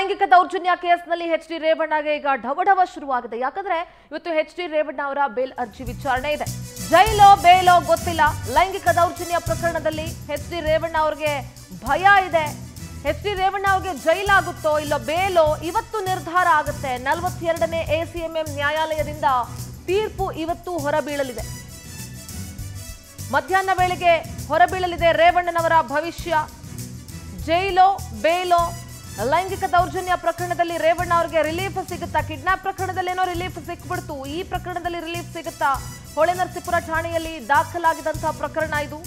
ಲೈಂಗಿಕ ದೌರ್ಜನ್ಯ ಕೇಸ್ನಲ್ಲಿ ಎಚ್ ಡಿ ರೇವಣ್ಣಗೆ ಈಗ ಢವಢವ ಶುರುವಾಗಿದೆ ಯಾಕಂದ್ರೆ ಇವತ್ತು ಎಚ್ ಡಿ ರೇವಣ್ಣ ಅವರ ಬೇಲ್ ಅರ್ಜಿ ವಿಚಾರಣೆ ಇದೆ ಜೈಲೋ ಬೇಲೋ ಗೊತ್ತಿಲ್ಲ ಲೈಂಗಿಕ ದೌರ್ಜನ್ಯ ಪ್ರಕರಣದಲ್ಲಿ ಎಚ್ ಡಿ ರೇವಣ್ಣ ಅವ್ರಿಗೆ ಭಯ ಇದೆ ಎಚ್ ಡಿ ರೇವಣ್ಣ ಅವ್ರಿಗೆ ಜೈಲಾಗುತ್ತೋ ಇಲ್ಲ ಬೇಲೋ ಇವತ್ತು ನಿರ್ಧಾರ ಆಗುತ್ತೆ ನಲವತ್ತೆರಡನೇ ಎಸಿಎಂಎಂ ನ್ಯಾಯಾಲಯದಿಂದ ತೀರ್ಪು ಇವತ್ತು ಹೊರಬೀಳಲಿದೆ ಮಧ್ಯಾಹ್ನ ವೇಳೆಗೆ ಹೊರಬೀಳಲಿದೆ ರೇವಣ್ಣನವರ ಭವಿಷ್ಯ ಜೈಲೋ ಬೇಲೋ ಲೈಂಗಿಕ ದೌರ್ಜನ್ಯ ಪ್ರಕರಣದಲ್ಲಿ ರೇವಣ್ಣ ಅವರಿಗೆ ರಿಲೀಫ್ ಸಿಗುತ್ತಾ ಕಿಡ್ನಾಪ್ ಪ್ರಕರಣದಲ್ಲಿ ಏನೋ ರಿಲೀಫ್ ಸಿಕ್ಬಿಡ್ತು ಈ ಪ್ರಕರಣದಲ್ಲಿ ರಿಲೀಫ್ ಸಿಗುತ್ತಾ ಹೊಳೆನರಸೀಪುರ ಠಾಣೆಯಲ್ಲಿ ದಾಖಲಾಗಿದಂತಹ ಪ್ರಕರಣ ಇದು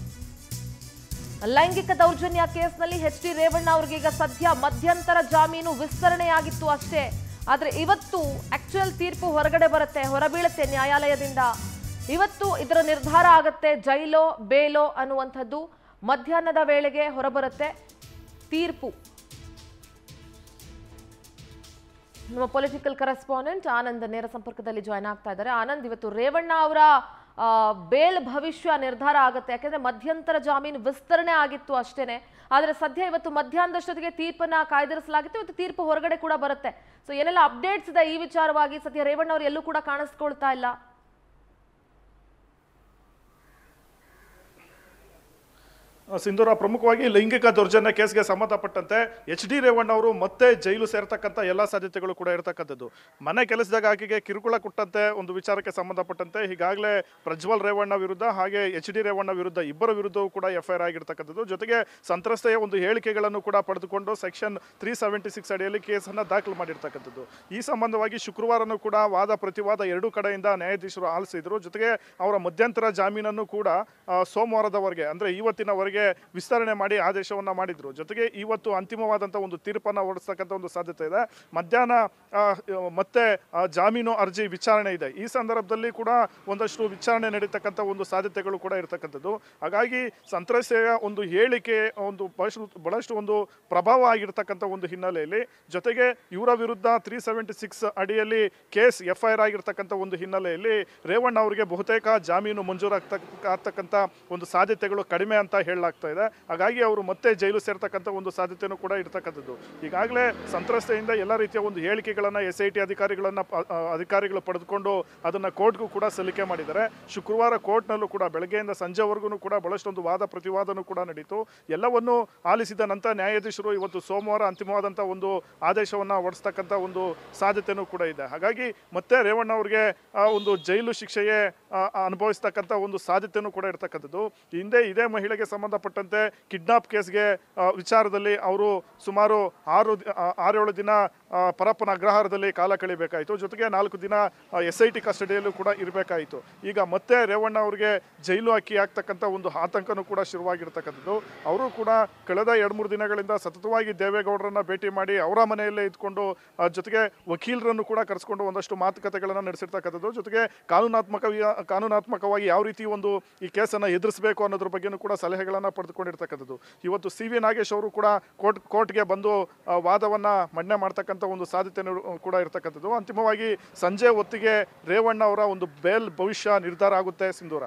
ಲೈಂಗಿಕ ದೌರ್ಜನ್ಯ ಕೇಸ್ನಲ್ಲಿ ಎಚ್ ಡಿ ರೇವಣ್ಣ ಅವ್ರಿಗೆ ಈಗ ಸದ್ಯ ಮಧ್ಯಂತರ ಜಾಮೀನು ವಿಸ್ತರಣೆಯಾಗಿತ್ತು ಅಷ್ಟೇ ಆದ್ರೆ ಇವತ್ತು ಆಕ್ಚುಯಲ್ ತೀರ್ಪು ಹೊರಗಡೆ ಬರುತ್ತೆ ಹೊರಬೀಳುತ್ತೆ ನ್ಯಾಯಾಲಯದಿಂದ ಇವತ್ತು ಇದರ ನಿರ್ಧಾರ ಆಗತ್ತೆ ಜೈಲೋ ಬೇಲೋ ಅನ್ನುವಂಥದ್ದು ಮಧ್ಯಾಹ್ನದ ವೇಳೆಗೆ ಹೊರಬರುತ್ತೆ ತೀರ್ಪು ನಮ್ಮ ಪೊಲಿಟಿಕಲ್ ಕರೆಸ್ಪಾಂಡೆಂಟ್ ಆನಂದ್ ನೇರ ಸಂಪರ್ಕದಲ್ಲಿ ಜಾಯ್ನ್ ಆಗ್ತಾ ಇದ್ದಾರೆ ಆನಂದ್ ಇವತ್ತು ರೇವಣ್ಣ ಅವರ ಆ, ಬೇಲ್ ಭವಿಷ್ಯ ನಿರ್ಧಾರ ಆಗುತ್ತೆ ಯಾಕಂದ್ರೆ ಮಧ್ಯಂತರ ಜಾಮೀನು ವಿಸ್ತರಣೆ ಆಗಿತ್ತು ಅಷ್ಟೇನೆ ಆದ್ರೆ ಸದ್ಯ ಇವತ್ತು ಮಧ್ಯಾಹ್ನದಷ್ಟೊತ್ತಿಗೆ ತೀರ್ಪನ್ನ ಕಾಯ್ದಿರಿಸಲಾಗಿತ್ತು ಇವತ್ತು ತೀರ್ಪು ಹೊರಗಡೆ ಕೂಡ ಬರುತ್ತೆ ಸೊ ಏನೆಲ್ಲ ಅಪ್ಡೇಟ್ಸ್ ಇದೆ ಈ ವಿಚಾರವಾಗಿ ಸದ್ಯ ರೇವಣ್ಣ ಅವರು ಎಲ್ಲೂ ಕೂಡ ಕಾಣಿಸ್ಕೊಳ್ತಾ ಇಲ್ಲ ಸಿಂಧೂರ ಪ್ರಮುಖವಾಗಿ ಲೈಂಗಿಕ ದೌರ್ಜನ್ಯ ಕೇಸ್ಗೆ ಸಂಬಂಧಪಟ್ಟಂತೆ ಎಚ್ ಡಿ ರೇವಣ್ಣ ಅವರು ಮತ್ತೆ ಜೈಲು ಸೇರ್ತಕ್ಕಂಥ ಎಲ್ಲ ಸಾಧ್ಯತೆಗಳು ಕೂಡ ಇರತಕ್ಕಂಥದ್ದು ಮನೆ ಕೆಲಸದಾಗ ಆಕೆಗೆ ಕಿರುಕುಳ ಕೊಟ್ಟಂತೆ ಒಂದು ವಿಚಾರಕ್ಕೆ ಸಂಬಂಧಪಟ್ಟಂತೆ ಈಗಾಗಲೇ ಪ್ರಜ್ವಲ್ ರೇವಣ್ಣ ವಿರುದ್ಧ ಹಾಗೆ ಎಚ್ ಡಿ ರೇವಣ್ಣ ವಿರುದ್ಧ ಇಬ್ಬರ ವಿರುದ್ಧವೂ ಕೂಡ ಎಫ್ ಐ ಆರ್ ಆಗಿರ್ತಕ್ಕಂಥದ್ದು ಜೊತೆಗೆ ಸಂತ್ರಸ್ತೆಯ ಒಂದು ಹೇಳಿಕೆಗಳನ್ನು ಕೂಡ ಪಡೆದುಕೊಂಡು ಸೆಕ್ಷನ್ ತ್ರೀ ಸೆವೆಂಟಿ ಸಿಕ್ಸ್ ಅಡಿಯಲ್ಲಿ ಕೇಸನ್ನು ದಾಖಲು ಮಾಡಿರ್ತಕ್ಕಂಥದ್ದು ಈ ಸಂಬಂಧವಾಗಿ ಶುಕ್ರವಾರನೂ ಕೂಡ ವಾದ ಪ್ರತಿವಾದ ಎರಡೂ ಕಡೆಯಿಂದ ನ್ಯಾಯಾಧೀಶರು ಆಲಿಸಿದ್ರು ಜೊತೆಗೆ ಅವರ ಮಧ್ಯಂತರ ಜಾಮೀನನ್ನು ಕೂಡ ಆ, ಸೋಮವಾರದವರೆಗೆ ಅಂದರೆ ಇವತ್ತಿನವರೆಗೆ ವಿಸ್ತರಣೆ ಮಾಡಿ ಆದೇಶವನ್ನು ಮಾಡಿದ್ರು ಜೊತೆಗೆ ಇವತ್ತು ಅಂತಿಮವಾದಂಥ ಒಂದು ತೀರ್ಪನ್ನು ಹೊರಡಿಸ್ತಕ್ಕಂಥ ಒಂದು ಸಾಧ್ಯತೆ ಇದೆ ಮಧ್ಯಾಹ್ನ ಆ, ಮತ್ತೆ ಆ, ಜಾಮೀನು ಅರ್ಜಿ ವಿಚಾರಣೆ ಇದೆ ಈ ಸಂದರ್ಭದಲ್ಲಿ ಕೂಡ ಒಂದಷ್ಟು ವಿಚಾರಣೆ ನಡೀತಕ್ಕಂಥ ಒಂದು ಸಾಧ್ಯತೆಗಳು ಕೂಡ ಇರತಕ್ಕಂಥದ್ದು ಹಾಗಾಗಿ ಸಂತ್ರಸ್ತೆಯ ಒಂದು ಹೇಳಿಕೆ ಒಂದು ಬಹಳಷ್ಟು ಬಹಳಷ್ಟು ಒಂದು ಪ್ರಭಾವ ಆಗಿರ್ತಕ್ಕಂಥ ಒಂದು ಹಿನ್ನೆಲೆಯಲ್ಲಿ ಜೊತೆಗೆ ಇವರ ವಿರುದ್ಧ ತ್ರೀ ಸೆವೆಂಟಿ ಸಿಕ್ಸ್ ಅಡಿಯಲ್ಲಿ ಕೇಸ್ ಎಫ್ ಐ ಆರ್ ಆಗಿರ್ತಕ್ಕಂಥ ಒಂದು ಹಿನ್ನೆಲೆಯಲ್ಲಿ ರೇವಣ್ಣ ಅವರಿಗೆ ಬಹುತೇಕ ಜಾಮೀನು ಮಂಜೂರಾಗ್ತಕ್ಕ ಆಗ್ತಕ್ಕಂಥ ಒಂದು ಸಾಧ್ಯತೆಗಳು ಕಡಿಮೆ ಅಂತ ಹೇಳಲಾಗ್ತಾ ಇದೆ ಹಾಗಾಗಿ ಅವರು ಮತ್ತೆ ಜೈಲು ಸೇರ್ತಕ್ಕಂಥ ಒಂದು ಸಾಧ್ಯತೆಯೂ ಕೂಡ ಇರ್ತಕ್ಕಂಥದ್ದು ಈಗಾಗಲೇ ಸಂತ್ರಸ್ತೆಯಿಂದ ಎಲ್ಲ ರೀತಿಯ ಒಂದು ಹೇಳಿಕೆಗಳನ್ನು ಎಸ್ ಐ ಟಿ ಅಧಿಕಾರಿಗಳನ್ನು ಪ- ಆ, ಅಧಿಕಾರಿಗಳು ಪಡೆದುಕೊಂಡು ಅದನ್ನು ಕೋರ್ಟ್ಗೂ ಕೂಡ ಸಲ್ಲಿಕೆ ಮಾಡಿದ್ದಾರೆ ಶುಕ್ರವಾರ ಕೋರ್ಟ್ನಲ್ಲೂ ಕೂಡ ಬೆಳಗ್ಗೆಯಿಂದ ಸಂಜೆವರೆಗೂ ಕೂಡ ಬಹಳಷ್ಟೊಂದು ವಾದ ಪ್ರತಿವಾದನೂ ಕೂಡ ನಡೀತು ಎಲ್ಲವನ್ನೂ ಆಲಿಸಿದ ನಂತರ ನ್ಯಾಯಾಧೀಶರು ಇವತ್ತು ಸೋಮವಾರ ಅಂತಿಮವಾದಂಥ ಒಂದು ಆದೇಶವನ್ನು ಹೊರಡಿಸ್ತಕ್ಕಂಥ ಒಂದು ಸಾಧ್ಯತೆಯೂ ಕೂಡ ಇದೆ ಹಾಗಾಗಿ ಮತ್ತೆ ರೇವಣ್ಣ ಅವರಿಗೆ ಆ, ಒಂದು ಜೈಲು ಶಿಕ್ಷೆಯೇ ಆ, ಆ, ಅನುಭವಿಸ್ತಕ್ಕಂಥ ಒಂದು ಸಾಧ್ಯತೆಯೂ ಕೂಡ ಇರ್ತಕ್ಕಂಥದ್ದು ಹಿಂದೆ ಇದೇ ಮಹಿಳೆಗೆ ಸಂಬಂಧಪಟ್ಟಂತೆ ಕಿಡ್ನಾಪ್ ಕೇಸ್ಗೆ ಆ, ವಿಚಾರದಲ್ಲಿ ಅವರು ಸುಮಾರು ಆರು ದಿ- ಆ, ಆರೇಳು ದಿನ ಆ, ಪರಪ್ಪನ ಅಗ್ರಹಾರದಲ್ಲಿ ಕಾಲ ಕಳಿಬೇಕಾಯಿತು ಜೊತೆಗೆ ನಾಲ್ಕು ದಿನ ಎಸ್ ಐ ಟಿ ಕಸ್ಟಡಿಯಲ್ಲೂ ಕೂಡ ಇರಬೇಕಾಯಿತು ಈಗ ಮತ್ತೆ ರೇವಣ್ಣ ಅವರಿಗೆ ಜೈಲು ಹಾಕಿ ಆಗ್ತಕ್ಕಂಥ ಒಂದು ಆತಂಕನೂ ಕೂಡ ಶುರುವಾಗಿರ್ತಕ್ಕಂಥದ್ದು ಅವರು ಕೂಡ ಕಳೆದ ಎರಡು ಮೂರು ದಿನಗಳಿಂದ ಸತತವಾಗಿ ದೇವೇಗೌಡರನ್ನ ಭೇಟಿ ಮಾಡಿ ಅವರ ಮನೆಯಲ್ಲೇ ಇದ್ಕೊಂಡು ಆ, ಜೊತೆಗೆ ವಕೀಲರನ್ನು ಕೂಡ ಕರೆಸ್ಕೊಂಡು ಒಂದಷ್ಟು ಮಾತುಕತೆಗಳನ್ನು ನಡೆಸಿರ್ತಕ್ಕಂಥದ್ದು ಜೊತೆಗೆ ಕಾನೂನಾತ್ಮಕ ಕಾನೂನಾತ್ಮಕವಾಗಿ ಯಾವ ರೀತಿ ಒಂದು ಈ ಕೇಸನ್ನು ಎದುರಿಸಬೇಕು ಅನ್ನೋದ್ರ ಬಗ್ಗೆನೂ ಕೂಡ ಸಲಹೆಗಳನ್ನು ಪಡೆದುಕೊಂಡಿರ್ತಕ್ಕಂಥದ್ದು ಇವತ್ತು ಸಿ ವಿ ನಾಗೇಶ್ ಅವರು ಕೂಡ ಕೋರ್ಟ್ ಕೋರ್ಟ್ಗೆ ಬಂದು ಆ, ವಾದವನ್ನ ಮಂಡನೆ ಮಾಡ್ತಕ್ಕಂಥ ಒಂದು ಸಾಧ್ಯತೆ ಕೂಡ ಇರ್ತಕ್ಕಂಥದ್ದು ಅಂತಿಮವಾಗಿ ಸಂಜೆ ಹೊತ್ತಿಗೆ ರೇವಣ್ಣ ಅವರ ಒಂದು ಬೇಲ್ ಭವಿಷ್ಯ ನಿರ್ಧಾರ ಆಗುತ್ತೆ ಸಿಂಧೂರ